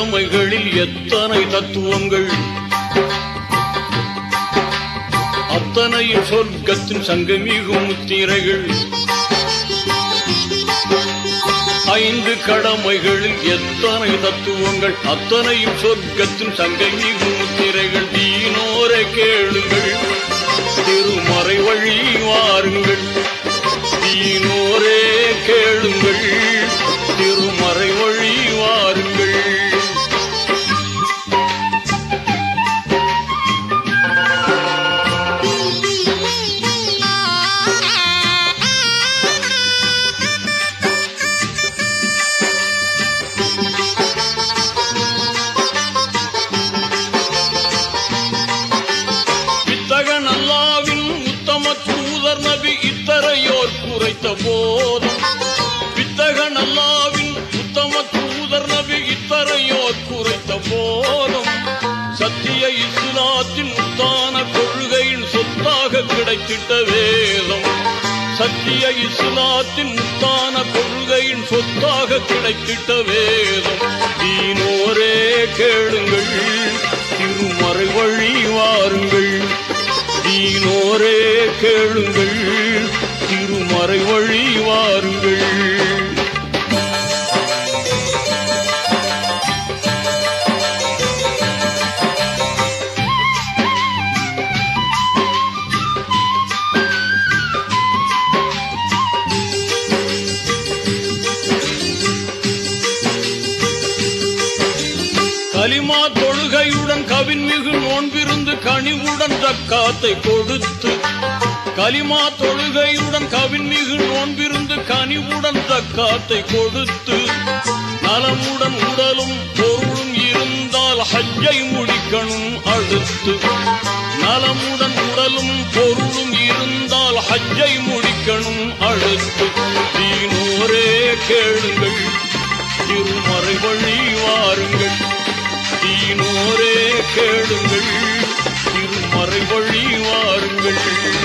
கடமைகளில் எத்தனை தத்துவங்கள் அத்தனையும் சொர்க்கத்தின் சங்கமிகும் முத்திரைகள் ஐந்து கடமைகளில் எத்தனை தத்துவங்கள் அத்தனையும் சொர்க்கத்தின் சங்கமிகும் முத்திரைகள் தீனோரை கேளுங்கள் திருமறை வழி வாருங்கள் தீனோரே கேளுங்கள் திருமறை வழி வாருங்கள் வித்தகன் அல்லாவின் உத்தம தூதர் நபி இத்தரையோர் குறைத்த போதும் வித்தகன் அல்லாவின் உத்தம தூதர் நபி இத்தரையோர் குறைத்த போதும் சத்திய இஸ்லாத்தின் முத்தான கொள்கையின் சொத்தாக கிடைத்திட்ட வேதம் சத்திய இஸ்லாத்தின் முத்தான கொள்கையின் சொத்தாக கிடைத்திட்ட வேதம் தீனோரே கேளுங்கள் திருமறை வழி வாருங்கள் தீனோரே கேளுங்கள் திருமறை வழி வாருங்கள் கலிமா தொழுகையுடன் கவின்மிகு நோன்பிருந்து கனிவுடன் தக்காத்தை கொடுத்து கலிமா தொழுகையுடன் கவின்மிகு நோன்பிருந்து கனிவுடன் தக்காத்தை கொடுத்து நலமுடன் உடலும் பொருளும் இருந்தால் ஹஜ்ஜை முடிக்கணும் அடுத்து நலமுடன் உடலும் பொருளும் இருந்தால் ஹஜ்ஜை முடிக்கணும் அடுத்து தீனோரே கேளுங்கள் திருமறை வழி வாருங்கள் தீனோரே கேளுங்கள் திருமறை வழி வாருங்கள்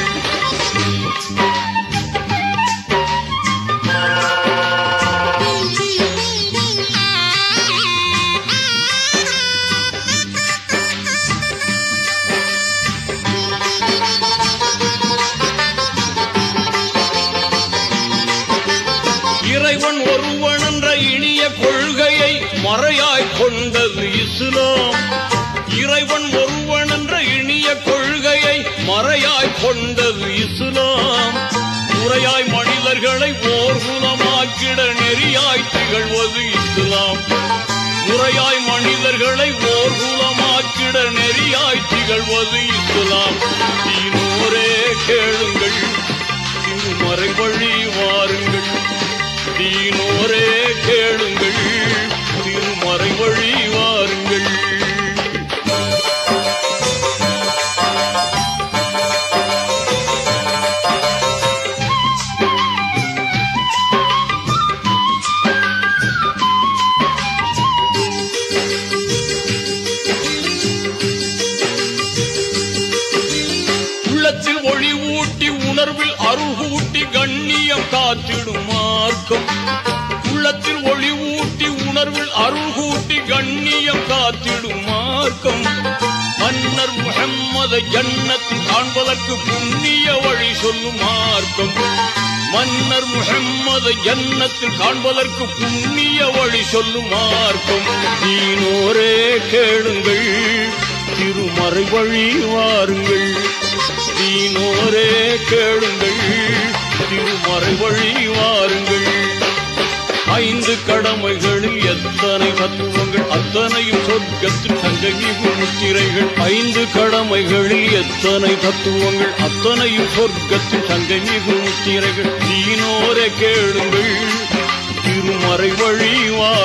இறைவன் ஒருவன் என்ற இனிய கொள்கையை மறையாய் கொண்டது இஸ்லாம் இறைவன் ஒருவன் என்ற இனிய கொள்கையை மறையாய் கொண்டது இஸ்லாம் முறையாய் மனிதர்களை ஓர்குலமாக்கிட நெறியாய் திகழ்வது இஸ்லாம் முறையாய் மனிதர்களை ஓர்குலமாக்கிட நெறியாய் திகழ்வது இஸ்லாம் தீனோரே கேளுங்கள் திருமறை வழி வாருங்கள் தீனோரே கேளுங்கள் திருமறை வழி வாருங்கள் உள்ளத்தில் ஒளி ஊட்டி உணர்வில் அருகூட்டி கண்ணியம் காத்திடும் மார்க்கம் உள்ளத்தில் ஒளி ஊட்டி உணர்வில் அருகூட்டி கண்ணியம் காத்திடும் மார்க்கம் மன்னர் முகம்மதை ஜன்னத்தில் காண்பதற்கு புண்ணிய வழி சொல்லும் மார்க்கம் மன்னர் முகம்மதை ஜன்னத்தில் காண்பதற்கு புண்ணிய வழி சொல்லும் மார்க்கம் தீனோரே கேளுங்கள் திருமறை வழி வாருங்கள் தீனோரே கேளுங்கள் திருமறை வழி வாருங்கள் ஐந்து கடமைகளில் எத்தனை தத்துவங்கள் அத்தனையும் சொர்க்கத்தின் சங்ககிவு முத்திரைகள் ஐந்து கடமைகளில் எத்தனை தத்துவங்கள் அத்தனையும் சொர்க்கத்தின் சங்ககிவு முத்திரைகள் தீனோரே கேளுங்கள் திருமறை வழி வா